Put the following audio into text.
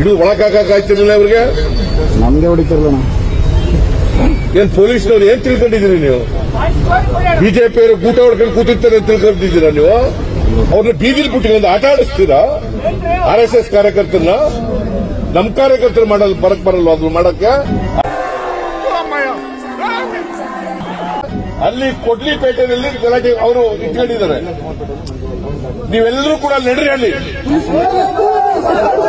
ಹಿಡಿದು ಒಳಕಾಕಾಯ್ತಿರಲಿಲ್ಲ ಅವ್ರಿಗೆ ನಮ್ಗೆ ಹೊಡಿತಿರ್ಲಣ್ಣ ಏನ್ ಪೊಲೀಸ್ನವ್ರು ಏನ್ ತಿಳ್ಕೊಂಡಿದ್ದೀರಿ ನೀವು ಬಿಜೆಪಿಯವರು ಗೂಟ ಹೊಡ್ಕೊಂಡು ಕೂತಿರ್ತಾರೆ ಅಂತ ತಿಳ್ಕೊಂಡಿದ್ದೀರಾ ನೀವು ಅವ್ರನ್ನ ಬೀದಿಲಿ ಬಿಟ್ಟು ಆಟ ಆಡಿಸ್ತೀರಾ ಆರ್ ಎಸ್ ಎಸ್ ಕಾರ್ಯಕರ್ತರನ್ನ ನಮ್ ಕಾರ್ಯಕರ್ತರು ಮಾಡಲ್ ಬರಕ್ ಬರಲ್ಲ ಅದು ಮಾಡಕ್ಕೆ ಅಲ್ಲಿ ಕೊಡ್ಲಿಪೇಟೆಯಲ್ಲಿ ಗಲಾಟೆ ಅವರು ಇಟ್ಕೊಂಡಿದ್ದಾರೆ ನೀವೆಲ್ಲರೂ ಕೂಡ ನಡ್ರಿ ಅಲ್ಲಿ